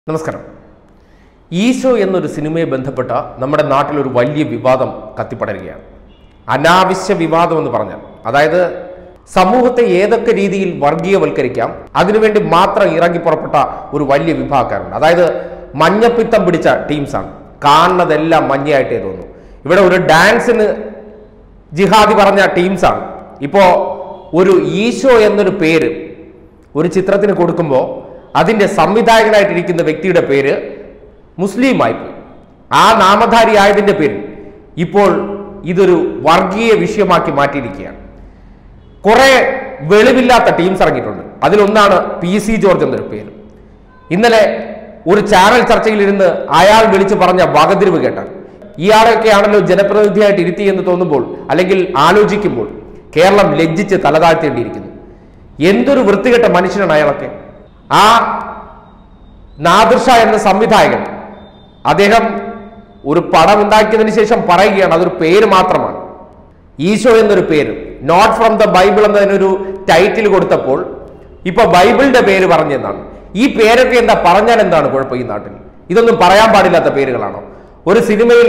നമസ്കാരം ഈശോ എന്നൊരു സിനിമയെ ബന്ധപ്പെട്ട നമ്മുടെ നാട്ടിൽ ഒരു വലിയ വിവാദം കത്തിപ്പടരുകയാണ് അനാവശ്യ വിവാദം എന്ന് പറഞ്ഞാൽ അതായത് സമൂഹത്തെ ഏതൊക്കെ രീതിയിൽ വർഗീയവൽക്കരിക്കാം അതിനുവേണ്ടി മാത്രം ഇറങ്ങി പുറപ്പെട്ട ഒരു വലിയ വിഭാഗക്കാരുണ്ട് അതായത് മഞ്ഞപ്പിത്തം പിടിച്ച ടീംസാണ് കാണുന്നതെല്ലാം മഞ്ഞയായിട്ടേ തോന്നുന്നു ഇവിടെ ഒരു ഡാൻസിന് ജിഹാദി പറഞ്ഞ ടീംസാണ് ഇപ്പോൾ ഒരു ഈശോ എന്നൊരു പേര് ഒരു ചിത്രത്തിന് കൊടുക്കുമ്പോൾ അതിൻ്റെ സംവിധായകനായിട്ടിരിക്കുന്ന വ്യക്തിയുടെ പേര് മുസ്ലിമായി പോയി ആ നാമധാരി ആയതിൻ്റെ പേരിൽ ഇപ്പോൾ ഇതൊരു വർഗീയ വിഷയമാക്കി മാറ്റിയിരിക്കുകയാണ് കുറെ വെളിവില്ലാത്ത ടീംസ് ഇറങ്ങിയിട്ടുണ്ട് അതിലൊന്നാണ് പി സി ജോർജ് എന്നൊരു പേര് ഇന്നലെ ഒരു ചാനൽ ചർച്ചയിലിരുന്ന് അയാൾ വിളിച്ചു പറഞ്ഞ വകതിരിവ് കേട്ടാൽ ഇയാളെയൊക്കെയാണല്ലോ ജനപ്രതിനിധിയായിട്ട് ഇരുത്തി എന്ന് തോന്നുമ്പോൾ അല്ലെങ്കിൽ ആലോചിക്കുമ്പോൾ കേരളം ലജ്ജിച്ച് തലതാഴ്ത്തേണ്ടിയിരിക്കുന്നു എന്തൊരു വൃത്തികെട്ട മനുഷ്യനാണ് അയാളൊക്കെ ആ നാദിർഷ എന്ന സംവിധായകൻ അദ്ദേഹം ഒരു പടം ഉണ്ടാക്കിയതിന് ശേഷം പറയുകയാണ് അതൊരു പേര് മാത്രമാണ് ഈശോ എന്നൊരു പേര് നോട്ട് ഫ്രം ദ ബൈബിൾ എന്നതിനൊരു ടൈറ്റിൽ കൊടുത്തപ്പോൾ ഇപ്പൊ ബൈബിളിന്റെ പേര് പറഞ്ഞെന്നാണ് ഈ പേരൊക്കെ എന്താ പറഞ്ഞാൽ എന്താണ് കുഴപ്പം ഈ നാട്ടിൽ ഇതൊന്നും പറയാൻ പാടില്ലാത്ത പേരുകളാണോ ഒരു സിനിമയിൽ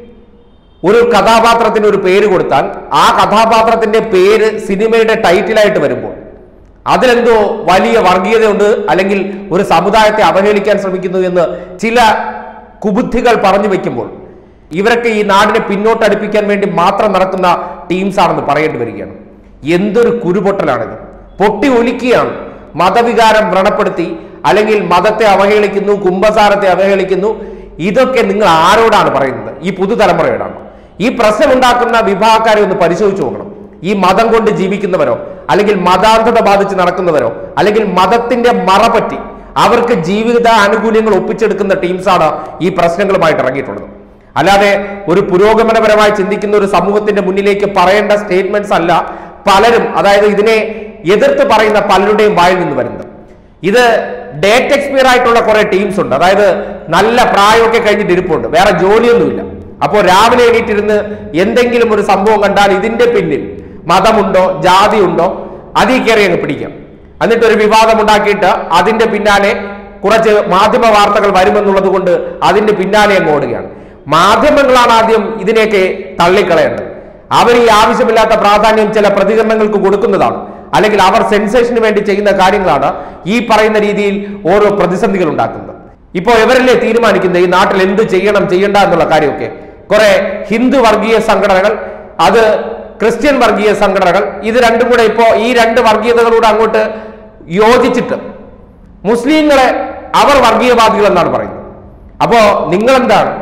ഒരു കഥാപാത്രത്തിന് ഒരു പേര് കൊടുത്താൽ ആ കഥാപാത്രത്തിന്റെ പേര് സിനിമയുടെ ടൈറ്റിലായിട്ട് വരുമ്പോൾ അതിലെന്തോ വലിയ വർഗീയതയുണ്ട് അല്ലെങ്കിൽ ഒരു സമുദായത്തെ അവഹേളിക്കാൻ ശ്രമിക്കുന്നു എന്ന് ചില കുബുദ്ധികൾ പറഞ്ഞു വെക്കുമ്പോൾ ഇവരൊക്കെ ഈ നാടിനെ പിന്നോട്ടടിപ്പിക്കാൻ വേണ്ടി മാത്രം നടക്കുന്ന ടീംസ് ആണെന്ന് പറയേണ്ടി വരികയാണ് എന്തൊരു കുരുപൊട്ടലാണിത് പൊട്ടി ഒലിക്കുകയാണ് മതവികാരം വ്രണപ്പെടുത്തി അല്ലെങ്കിൽ മതത്തെ അവഹേളിക്കുന്നു കുംഭസാരത്തെ അവഹേളിക്കുന്നു ഇതൊക്കെ നിങ്ങൾ ആരോടാണ് പറയുന്നത് ഈ പുതുതലമുറയോടാണ് ഈ പ്രശ്നമുണ്ടാക്കുന്ന വിഭാഗക്കാരെ ഒന്ന് പരിശോധിച്ചു നോക്കണം ഈ മതം കൊണ്ട് ജീവിക്കുന്നവരോ അല്ലെങ്കിൽ മതാന്ധത ബാധിച്ച് നടക്കുന്നവരോ അല്ലെങ്കിൽ മതത്തിന്റെ മറപറ്റി അവർക്ക് ജീവിത ആനുകൂല്യങ്ങൾ ഒപ്പിച്ചെടുക്കുന്ന ടീംസാണ് ഈ പ്രശ്നങ്ങളുമായിട്ട് ഇറങ്ങിയിട്ടുള്ളത് അല്ലാതെ ഒരു പുരോഗമനപരമായി ചിന്തിക്കുന്ന ഒരു സമൂഹത്തിന്റെ മുന്നിലേക്ക് പറയേണ്ട സ്റ്റേറ്റ്മെന്റ്സ് അല്ല പലരും അതായത് ഇതിനെ എതിർത്ത് പറയുന്ന പലരുടെയും വായിൽ നിന്ന് വരുന്നത് ഇത് ഡേറ്റ് എക്സ്പയർ ആയിട്ടുള്ള കുറെ ടീംസ് ഉണ്ട് അതായത് നല്ല പ്രായമൊക്കെ കഴിഞ്ഞിട്ട് ഇരിപ്പുണ്ട് വേറെ ജോലിയൊന്നുമില്ല അപ്പോൾ രാവിലെ എണീറ്റിരുന്ന് എന്തെങ്കിലും ഒരു സംഭവം കണ്ടാൽ ഇതിന്റെ പിന്നിൽ മതമുണ്ടോ ജാതിയുണ്ടോ അതിൽ കയറി അങ്ങ് പിടിക്കാം എന്നിട്ട് ഒരു വിവാദം ഉണ്ടാക്കിയിട്ട് അതിന്റെ പിന്നാലെ കുറച്ച് മാധ്യമ വാർത്തകൾ വരുമെന്നുള്ളത് കൊണ്ട് അതിന്റെ പിന്നാലെ അങ്ങ് ഓടുകയാണ് മാധ്യമങ്ങളാണ് ആദ്യം ഇതിനെയൊക്കെ തള്ളിക്കളയേണ്ടത് അവർ ഈ ആവശ്യമില്ലാത്ത പ്രാധാന്യം ചില പ്രതികരണങ്ങൾക്ക് കൊടുക്കുന്നതാണ് അല്ലെങ്കിൽ അവർ സെൻസേഷന് വേണ്ടി ചെയ്യുന്ന കാര്യങ്ങളാണ് ഈ പറയുന്ന രീതിയിൽ ഓരോ പ്രതിസന്ധികൾ ഉണ്ടാക്കുന്നത് ഇപ്പോൾ ഇവരല്ലേ തീരുമാനിക്കുന്നത് ഈ നാട്ടിൽ എന്ത് ചെയ്യണം ചെയ്യണ്ട എന്നുള്ള കാര്യമൊക്കെ കുറെ ഹിന്ദു വർഗീയ സംഘടനകൾ അത് ക്രിസ്ത്യൻ വർഗീയ സംഘടനകൾ ഇത് രണ്ടും കൂടെ ഇപ്പോ ഈ രണ്ട് വർഗീയതകളൂടെ അങ്ങോട്ട് യോജിച്ചിട്ട് മുസ്ലിങ്ങളെ അവർ വർഗീയവാദികൾ എന്നാണ് പറയുന്നത് അപ്പോ നിങ്ങൾ എന്താണ്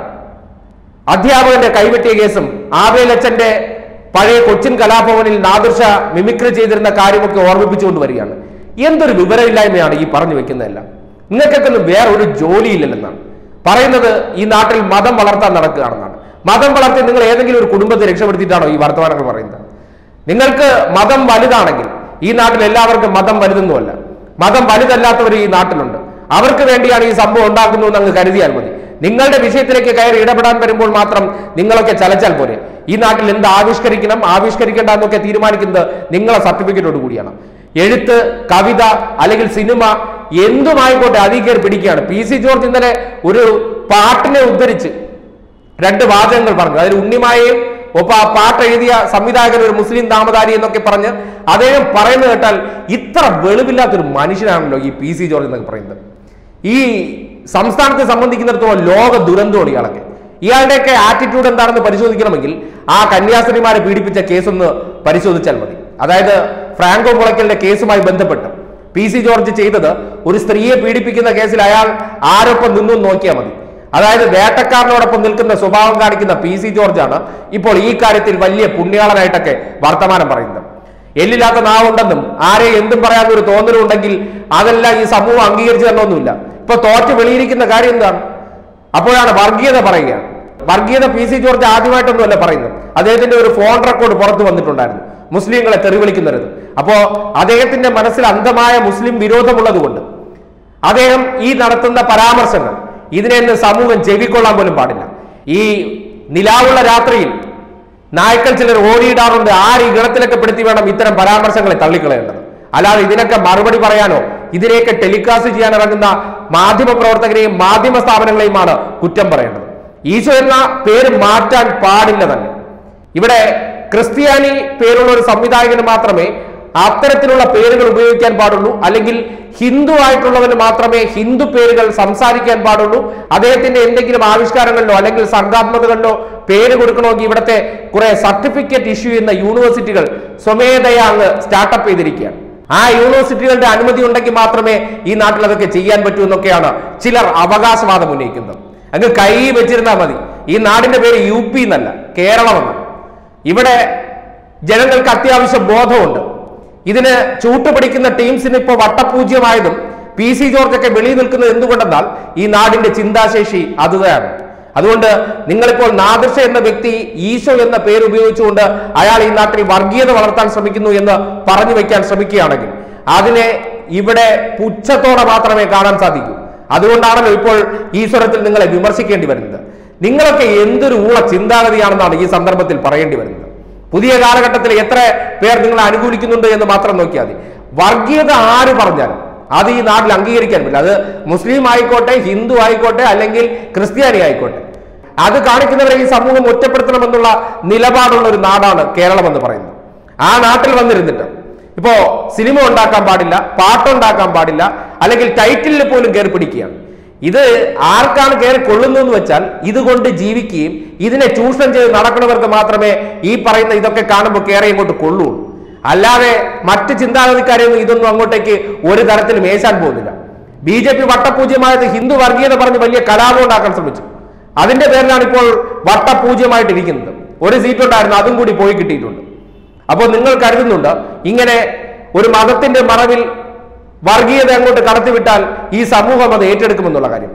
അധ്യാപകന്റെ കൈവെട്ടിയ കേസും ആബേലച്ചന്റെ പഴയ കൊച്ചിൻ കലാഭവനിൽ നാദൃശ മിമിക്രി ചെയ്തിരുന്ന കാര്യമൊക്കെ ഓർമ്മിപ്പിച്ചുകൊണ്ട് വരികയാണ് എന്തൊരു വിവരമില്ലായ്മയാണ് ഈ പറഞ്ഞു വെക്കുന്നതെല്ലാം നിങ്ങൾക്കൊക്കെ ഒന്നും വേറെ ഒരു ജോലിയില്ലെന്നാണ് പറയുന്നത് ഈ നാട്ടിൽ മതം വളർത്താൻ നടക്കുകയാണെന്നാണ് മതം വളർത്തി നിങ്ങൾ ഏതെങ്കിലും ഒരു കുടുംബത്തെ രക്ഷപ്പെടുത്തിയിട്ടാണോ ഈ വർത്തമാനങ്ങൾ പറയുന്നത് നിങ്ങൾക്ക് മതം വലുതാണെങ്കിൽ ഈ നാട്ടിൽ എല്ലാവർക്കും മതം വലുതൊന്നുമല്ല മതം വലുതല്ലാത്തവർ ഈ നാട്ടിലുണ്ട് അവർക്ക് വേണ്ടിയാണ് ഈ സംഭവം ഉണ്ടാക്കുന്നു എന്ന് അങ്ങ് കരുതിയാൽ മതി നിങ്ങളുടെ വിഷയത്തിലേക്ക് കയറി ഇടപെടാൻ വരുമ്പോൾ മാത്രം നിങ്ങളൊക്കെ ചലച്ചാൽ പോരെ ഈ നാട്ടിൽ എന്ത് ആവിഷ്കരിക്കണം ആവിഷ്കരിക്കേണ്ട എന്നൊക്കെ തീരുമാനിക്കുന്നത് നിങ്ങളെ സർട്ടിഫിക്കറ്റോട് കൂടിയാണ് എഴുത്ത് കവിത അല്ലെങ്കിൽ സിനിമ എന്തുമായിക്കോട്ടെ അതിൽ കയറി പിടിക്കുകയാണ് പി സി ജോർജ് ഇന്നലെ ഒരു പാട്ടിനെ ഉദ്ധരിച്ച് രണ്ട് വാചകങ്ങൾ പറഞ്ഞു അതിൽ ഉണ്ണിമായെയും ഒപ്പം ആ പാട്ട് എഴുതിയ സംവിധായകൻ ഒരു മുസ്ലിം നാമധാരി എന്നൊക്കെ പറഞ്ഞ് അദ്ദേഹം പറയുന്നത് കേട്ടാൽ ഇത്ര വെളിവില്ലാത്തൊരു മനുഷ്യനാണല്ലോ ഈ പി സി ജോർജ് എന്നൊക്കെ പറയുന്നത് ഈ സംസ്ഥാനത്തെ സംബന്ധിക്കുന്നിടത്തോളം ലോക ദുരന്തമാണ് ഇയാളൊക്കെ ഇയാളുടെയൊക്കെ ആറ്റിറ്റ്യൂഡ് എന്താണെന്ന് പരിശോധിക്കണമെങ്കിൽ ആ കന്യാസ്ത്രീമാരെ പീഡിപ്പിച്ച കേസൊന്ന് പരിശോധിച്ചാൽ മതി അതായത് ഫ്രാങ്കോ മുളയ്ക്കലിന്റെ കേസുമായി ബന്ധപ്പെട്ട് പി സി ജോർജ് ചെയ്തത് ഒരു സ്ത്രീയെ പീഡിപ്പിക്കുന്ന കേസിൽ അയാൾ ആരൊപ്പം നിന്നു എന്ന് നോക്കിയാൽ മതി അതായത് വേട്ടക്കാരനോടൊപ്പം നിൽക്കുന്ന സ്വഭാവം കാണിക്കുന്ന പി സി ജോർജ് ആണ് ഇപ്പോൾ ഈ കാര്യത്തിൽ വലിയ പുണ്യാളനായിട്ടൊക്കെ വർത്തമാനം പറയുന്നത് എല്ലില്ലാത്ത നാവുണ്ടെന്നും ആരെ എന്തും പറയാവുന്ന ഒരു തോന്നലുണ്ടെങ്കിൽ അതെല്ലാം ഈ സമൂഹം അംഗീകരിച്ചു തരണമൊന്നുമില്ല ഇപ്പൊ തോറ്റ് വെളിയിരിക്കുന്ന കാര്യം എന്താണ് അപ്പോഴാണ് വർഗീയത പറയുകയാണ് വർഗീയത പി സി ജോർജ് ആദ്യമായിട്ടൊന്നുമല്ല പറയുന്നത് അദ്ദേഹത്തിന്റെ ഒരു ഫോൺ റെക്കോർഡ് പുറത്തു വന്നിട്ടുണ്ടായിരുന്നു മുസ്ലിങ്ങളെ തെറിവിളിക്കുന്നത് അപ്പോ അദ്ദേഹത്തിന്റെ മനസ്സിൽ അന്ധമായ മുസ്ലിം വിരോധമുള്ളത് കൊണ്ട് അദ്ദേഹം ഈ നടത്തുന്ന പരാമർശങ്ങൾ ഇതിനെന്ന് സമൂഹം ചെവിക്കൊള്ളാൻ പോലും പാടില്ല ഈ നിലാവുള്ള രാത്രിയിൽ നായ്ക്കൾ ചിലർ ഓടിയിടാറുണ്ട് ആ ഈ ഗണത്തിലൊക്കെ പെടുത്തി വേണം ഇത്തരം പരാമർശങ്ങളെ തള്ളിക്കളയേണ്ടത് അല്ലാതെ ഇതിനൊക്കെ മറുപടി പറയാനോ ഇതിനെയൊക്കെ ടെലികാസ്റ്റ് ചെയ്യാൻ ഇറങ്ങുന്ന മാധ്യമ പ്രവർത്തകരെയും മാധ്യമ സ്ഥാപനങ്ങളെയുമാണ് കുറ്റം പറയേണ്ടത് ഈശോ എന്ന പേര് മാറ്റാൻ പാടില്ല തന്നെ ഇവിടെ ക്രിസ്ത്യാനി പേരുള്ള ഒരു സംവിധായകന് മാത്രമേ അത്തരത്തിലുള്ള പേരുകൾ ഉപയോഗിക്കാൻ പാടുള്ളൂ അല്ലെങ്കിൽ ഹിന്ദു ആയിട്ടുള്ളവന് മാത്രമേ ഹിന്ദു പേരുകൾ സംസാരിക്കാൻ പാടുള്ളൂ അദ്ദേഹത്തിന്റെ എന്തെങ്കിലും ആവിഷ്കാരങ്ങളിലോ അല്ലെങ്കിൽ സർഗാത്മകതകളിലോ പേര് കൊടുക്കണമെങ്കിൽ ഇവിടുത്തെ കുറെ സർട്ടിഫിക്കറ്റ് ഇഷ്യൂ ചെയ്യുന്ന യൂണിവേഴ്സിറ്റികൾ സ്വമേധയാ അങ്ങ് സ്റ്റാർട്ടപ്പ് ചെയ്തിരിക്കുകയാണ് ആ യൂണിവേഴ്സിറ്റികളുടെ അനുമതി ഉണ്ടെങ്കിൽ മാത്രമേ ഈ നാട്ടിൽ അതൊക്കെ ചെയ്യാൻ പറ്റൂ എന്നൊക്കെയാണ് ചിലർ അവകാശവാദം ഉന്നയിക്കുന്നത് അങ്ങ് കൈ വെച്ചിരുന്നാൽ മതി ഈ നാടിന്റെ പേര് യു പി എന്നല്ല കേരളമെന്ന് ഇവിടെ ജനങ്ങൾക്ക് അത്യാവശ്യം ബോധമുണ്ട് ഇതിന് ചൂട്ടുപിടിക്കുന്ന ടീംസിന് ഇപ്പോൾ വട്ടപൂജ്യമായതും പി സി ജോർജ് ഒക്കെ വെളിയിൽ നിൽക്കുന്നത് എന്തുകൊണ്ടെന്നാൽ ഈ നാടിന്റെ ചിന്താശേഷി അതുതന്നെയാണ് അതുകൊണ്ട് നിങ്ങളിപ്പോൾ നാദിർഷ എന്ന വ്യക്തി ഈശോ എന്ന പേര് ഉപയോഗിച്ചുകൊണ്ട് അയാൾ ഈ നാട്ടിൽ വർഗീയത വളർത്താൻ ശ്രമിക്കുന്നു എന്ന് പറഞ്ഞു വെക്കാൻ ശ്രമിക്കുകയാണെങ്കിൽ അതിനെ ഇവിടെ പുച്ഛത്തോടെ മാത്രമേ കാണാൻ സാധിക്കൂ അതുകൊണ്ടാണല്ലോ ഇപ്പോൾ ഈ സ്വരത്തിൽ നിങ്ങളെ വിമർശിക്കേണ്ടി വരുന്നത് നിങ്ങളൊക്കെ എന്തൊരു ഊള ചിന്താഗതിയാണെന്നാണ് ഈ സന്ദർഭത്തിൽ പറയേണ്ടി വരുന്നത് പുതിയ കാലഘട്ടത്തിൽ എത്ര പേർ നിങ്ങളെ അനുകൂലിക്കുന്നുണ്ട് എന്ന് മാത്രം നോക്കിയാൽ മതി വർഗീയത ആര് പറഞ്ഞാലും അത് ഈ നാട്ടിൽ അംഗീകരിക്കാൻ പറ്റില്ല അത് മുസ്ലിം ആയിക്കോട്ടെ ഹിന്ദു ആയിക്കോട്ടെ അല്ലെങ്കിൽ ക്രിസ്ത്യാനി ആയിക്കോട്ടെ അത് കാണിക്കുന്നവരെ ഈ സമൂഹം ഒറ്റപ്പെടുത്തണമെന്നുള്ള നിലപാടുള്ള ഒരു നാടാണ് കേരളം എന്ന് പറയുന്നത് ആ നാട്ടിൽ വന്നിരുന്നിട്ട് ഇപ്പോ സിനിമ ഉണ്ടാക്കാൻ പാടില്ല പാട്ടുണ്ടാക്കാൻ പാടില്ല അല്ലെങ്കിൽ ടൈറ്റിലിൽ പോലും കയറി പിടിക്കുകയാണ് ഇത് ആർക്കാണ് കയറി കൊള്ളുന്നതെന്ന് വെച്ചാൽ ഇതുകൊണ്ട് ജീവിക്കുകയും ഇതിനെ ചൂഷണം ചെയ്ത് നടക്കുന്നവർക്ക് മാത്രമേ ഈ പറയുന്ന ഇതൊക്കെ കാണുമ്പോൾ കയറി ഇങ്ങോട്ട് കൊള്ളുള്ളൂ അല്ലാതെ മറ്റ് ചിന്താഗതിക്കാരെയൊന്നും ഇതൊന്നും അങ്ങോട്ടേക്ക് ഒരു തരത്തിലും ഏശാൻ പോകുന്നില്ല ബി ജെ പി വട്ടപൂജ്യമായത് ഹിന്ദു വർഗീയത പറഞ്ഞ് വലിയ കലാപം ഉണ്ടാക്കാൻ ശ്രമിച്ചു അതിന്റെ പേരിലാണ് ഇപ്പോൾ വട്ടപൂജ്യമായിട്ടിരിക്കുന്നത് ഒരു സീറ്റ് ഉണ്ടായിരുന്നു അതും കൂടി പോയി കിട്ടിയിട്ടുണ്ട് അപ്പോൾ നിങ്ങൾ കരുതുന്നുണ്ട് ഇങ്ങനെ ഒരു മതത്തിന്റെ മറവിൽ വർഗീയത അങ്ങോട്ട് കടത്തിവിട്ടാൽ ഈ സമൂഹം അത് ഏറ്റെടുക്കുമെന്നുള്ള കാര്യം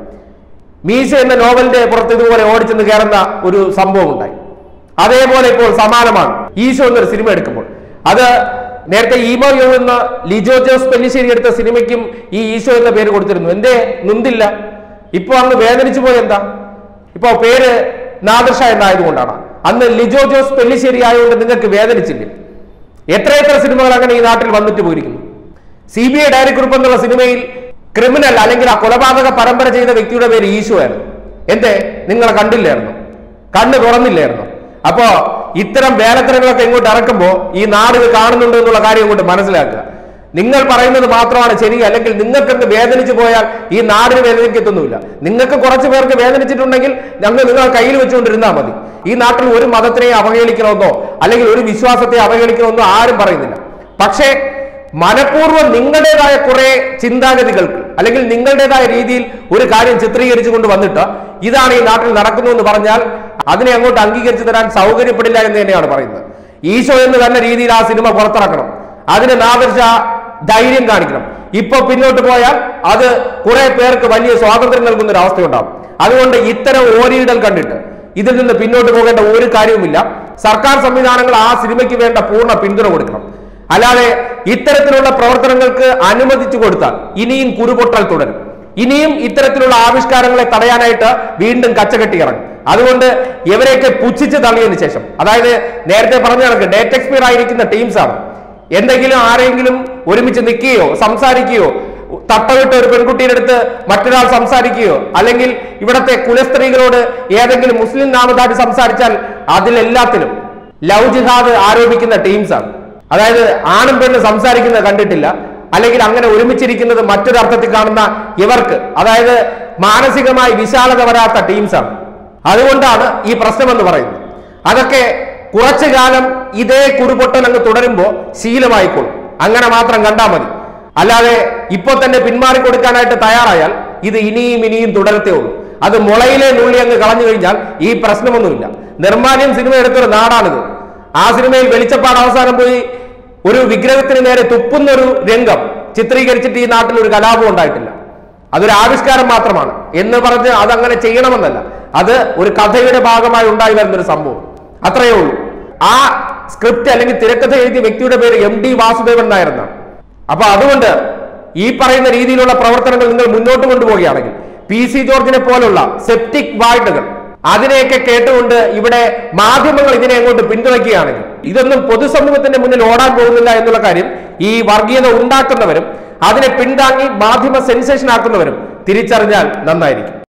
മീശ എന്ന നോവലിന്റെ പുറത്ത് ഇതുപോലെ ഓടിച്ചെന്ന് കയറുന്ന ഒരു സംഭവം ഉണ്ടായി അതേപോലെ ഇപ്പോൾ സമാനമാണ് ഈശോ എന്നൊരു സിനിമ എടുക്കുമ്പോൾ അത് നേരത്തെ ഈമോ യോ എന്ന ലിജോ ജോസ് പെല്ലിശ്ശേരി എടുത്ത സിനിമയ്ക്കും ഈ ഈശോ എന്ന പേര് കൊടുത്തിരുന്നു എന്തേ നൊന്തില്ല ഇപ്പൊ അങ്ങ് വേദനിച്ചു പോയി എന്താ ഇപ്പൊ പേര് നാദർഷ എന്നായതുകൊണ്ടാണ് അന്ന് ലിജോ ജോസ് പെല്ലിശ്ശേരി ആയതുകൊണ്ട് നിങ്ങൾക്ക് വേദനിച്ചില്ലേ എത്രയെത്ര സിനിമകൾ അങ്ങനെ ഈ നാട്ടിൽ വന്നിട്ട് പോയിരിക്കുന്നു സി ബി ഐ ഡയറി കുറിപ്പ് എന്നുള്ള സിനിമയിൽ ക്രിമിനൽ അല്ലെങ്കിൽ ആ കൊലപാതക പരമ്പര ചെയ്ത വ്യക്തിയുടെ പേര് ഈശോ ആയിരുന്നു എന്തേ നിങ്ങളെ കണ്ടില്ലായിരുന്നു കണ്ണ് തുറന്നില്ലായിരുന്നു അപ്പോ ഇത്തരം വേലത്തരങ്ങളൊക്കെ ഇങ്ങോട്ട് ഇറക്കുമ്പോ ഈ നാട് ഇത് കാണുന്നുണ്ട് എന്നുള്ള കാര്യം ഇങ്ങോട്ട് മനസ്സിലാക്കുക നിങ്ങൾ പറയുന്നത് മാത്രമാണ് ശരി അല്ലെങ്കിൽ നിങ്ങൾക്കൊന്ന് വേദനിച്ചു പോയാൽ ഈ നാടിന് വേദനിക്കത്തൊന്നുമില്ല നിങ്ങൾക്ക് കുറച്ച് പേർക്ക് വേദനിച്ചിട്ടുണ്ടെങ്കിൽ ഞങ്ങൾ നിങ്ങൾ കയ്യിൽ വെച്ചുകൊണ്ടിരുന്നാൽ മതി ഈ നാട്ടിൽ ഒരു മതത്തിനെ അവഹേളിക്കണമെന്നോ അല്ലെങ്കിൽ ഒരു വിശ്വാസത്തെ അവഹേളിക്കണമെന്നോ ആരും പറയുന്നില്ല പക്ഷേ മനഃപൂർവ്വം നിങ്ങളുടേതായ കുറെ ചിന്താഗതികൾക്ക് അല്ലെങ്കിൽ നിങ്ങളുടേതായ രീതിയിൽ ഒരു കാര്യം ചിത്രീകരിച്ചു കൊണ്ട് വന്നിട്ട് ഇതാണ് ഈ നാട്ടിൽ നടക്കുന്നു എന്ന് പറഞ്ഞാൽ അതിനെ അങ്ങോട്ട് അംഗീകരിച്ചു തരാൻ സൗകര്യപ്പെടില്ല എന്ന് തന്നെയാണ് പറയുന്നത് ഈശോ എന്ന് തന്നെ രീതിയിൽ ആ സിനിമ പുറത്തിറക്കണം അതിന് നാദർശ ധൈര്യം കാണിക്കണം ഇപ്പൊ പിന്നോട്ട് പോയാൽ അത് കുറെ പേർക്ക് വലിയ സ്വാതന്ത്ര്യം നൽകുന്ന ഒരു അവസ്ഥയുണ്ടാവും അതുകൊണ്ട് ഇത്തരം ഓരിയിടൽ കണ്ടിട്ട് ഇതിൽ നിന്ന് പിന്നോട്ട് പോകേണ്ട ഒരു കാര്യവുമില്ല സർക്കാർ സംവിധാനങ്ങൾ ആ സിനിമയ്ക്ക് വേണ്ട പൂർണ്ണ പിന്തുണ കൊടുക്കണം അല്ലാതെ ഇത്തരത്തിലുള്ള പ്രവർത്തനങ്ങൾക്ക് അനുവദിച്ചു കൊടുത്താൽ ഇനിയും കുരുപൊട്ടൽ തുടരും ഇനിയും ഇത്തരത്തിലുള്ള ആവിഷ്കാരങ്ങളെ തടയാനായിട്ട് വീണ്ടും കച്ചകെട്ടി ഇറങ്ങും അതുകൊണ്ട് ഇവരെയൊക്കെ പുച്ഛിച്ച് തള്ളിയതിനു ശേഷം അതായത് നേരത്തെ പറഞ്ഞ കണക്ക് ഡേറ്റ് എക്സ്പയർ ആയിരിക്കുന്ന ടീംസ് ആണ് എന്തെങ്കിലും ആരെങ്കിലും ഒരുമിച്ച് നിൽക്കുകയോ സംസാരിക്കുകയോ തട്ടവിട്ട് ഒരു പെൺകുട്ടിയുടെ അടുത്ത് മറ്റൊരാൾ സംസാരിക്കുകയോ അല്ലെങ്കിൽ ഇവിടത്തെ കുലസ്ത്രീകളോട് ഏതെങ്കിലും മുസ്ലിം നാമധാരി സംസാരിച്ചാൽ അതിലെല്ലാത്തിലും ലവ് ജിഹാദ് ആരോപിക്കുന്ന ടീംസാണ് അതായത് ആണും പെണ്ണ് സംസാരിക്കുന്നത് കണ്ടിട്ടില്ല അല്ലെങ്കിൽ അങ്ങനെ ഒരുമിച്ചിരിക്കുന്നത് മറ്റൊരു അർത്ഥത്തിൽ കാണുന്ന ഇവർക്ക് അതായത് മാനസികമായി വിശാലത വരാത്ത ടീംസാണ് അതുകൊണ്ടാണ് ഈ പ്രശ്നമെന്ന് പറയുന്നത് അതൊക്കെ കുറച്ചു കാലം ഇതേ കുറുപൊട്ടൽ അങ്ങ് തുടരുമ്പോൾ ശീലമായിക്കോളും അങ്ങനെ മാത്രം കണ്ടാൽ മതി അല്ലാതെ ഇപ്പൊ തന്നെ പിന്മാറി കൊടുക്കാനായിട്ട് തയ്യാറായാൽ ഇത് ഇനിയും ഇനിയും തുടരത്തേ ഉള്ളൂ അത് മുളയിലെ നുള്ളി അങ്ങ് കളഞ്ഞു കഴിഞ്ഞാൽ ഈ പ്രശ്നമൊന്നുമില്ല നിർമ്മാല്യം സിനിമ എടുത്തൊരു നാടാണിത് ആ സിനിമയിൽ വെളിച്ചപ്പാട് അവസാനം പോയി ഒരു വിഗ്രഹത്തിന് നേരെ തുപ്പുന്ന ഒരു രംഗം ചിത്രീകരിച്ചിട്ട് ഈ നാട്ടിൽ ഒരു കലാപം ഉണ്ടായിട്ടില്ല അതൊരു ആവിഷ്കാരം മാത്രമാണ് എന്ന് പറഞ്ഞ് അതങ്ങനെ ചെയ്യണമെന്നല്ല അത് ഒരു കഥയുടെ ഭാഗമായി ഉണ്ടായി വരുന്ന ഒരു സംഭവം അത്രയേ ഉള്ളൂ ആ സ്ക്രിപ്റ്റ് അല്ലെങ്കിൽ തിരക്കഥ എഴുതിയ വ്യക്തിയുടെ പേര് എം ഡി വാസുദേവൻ നായരെന്നാണ് അപ്പൊ അതുകൊണ്ട് ഈ പറയുന്ന രീതിയിലുള്ള പ്രവർത്തനങ്ങൾ നിങ്ങൾ മുന്നോട്ട് കൊണ്ടുപോവുകയാണെങ്കിൽ പി സി ജോർജിനെ പോലുള്ള സെപ്റ്റിക് വാർഡുകൾ അതിനെയൊക്കെ കേട്ടുകൊണ്ട് ഇവിടെ മാധ്യമങ്ങൾ ഇതിനെ അങ്ങോട്ട് പിന്തുണയ്ക്കുകയാണെങ്കിൽ ഇതൊന്നും പൊതുസമൂഹത്തിന്റെ മുന്നിൽ ഓടാൻ പോകുന്നില്ല എന്നുള്ള കാര്യം ഈ വർഗീയത ഉണ്ടാക്കുന്നവരും അതിനെ പിന്താങ്ങി മാധ്യമ സെൻസേഷൻ ആക്കുന്നവരും തിരിച്ചറിഞ്ഞാൽ നന്നായിരിക്കും